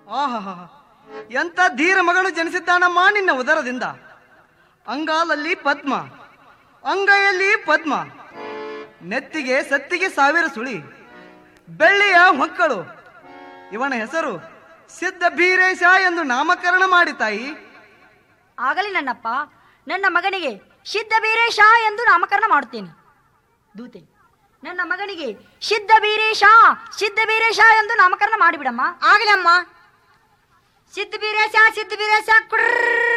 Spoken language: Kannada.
ಆಹಾ ಎಂತ ಧೀರ ಮಗನು ಜನಿಸಿದ್ದಾನಮ್ಮ ನಿನ್ನ ಉದರದಿಂದ ಅಂಗಾಲಲ್ಲಿ ಪದ್ಮ ಅಂಗೈಯಲ್ಲಿ ಪದ್ಮ ನೆತ್ತಿಗೆ ಸತ್ತಿಗೆ ಸಾವಿರ ಸುಳಿ ಬೆಳ್ಳಿಯ ಮಕ್ಕಳು ಇವನ ಹೆಸರು ಸಿದ್ಧ ಬೀರೇಶ ಎಂದು ನಾಮಕರಣ ಮಾಡಿ ತಾಯಿ ಆಗಲಿ ನನ್ನಪ್ಪ ನನ್ನ ಮಗನಿಗೆ ಸಿದ್ಧ ಬೀರೇಶ ಎಂದು ನಾಮಕರಣ ಮಾಡುತ್ತೇನೆ ದೂತೆ ನನ್ನ ಮಗನಿಗೆ ಸಿದ್ಧ ಬೀರೇಶ ಸಿದ್ಧ ಬೀರೇಶ ಎಂದು ನಾಮಕರಣ ಮಾಡಿಬಿಡಮ್ಮ ಆಗಲಮ್ಮ ಸಿದ್ಧ ಬೀರೇಶ ಸಿದ್ಧ ಬೀರೇಶ ಕುಡ್ರ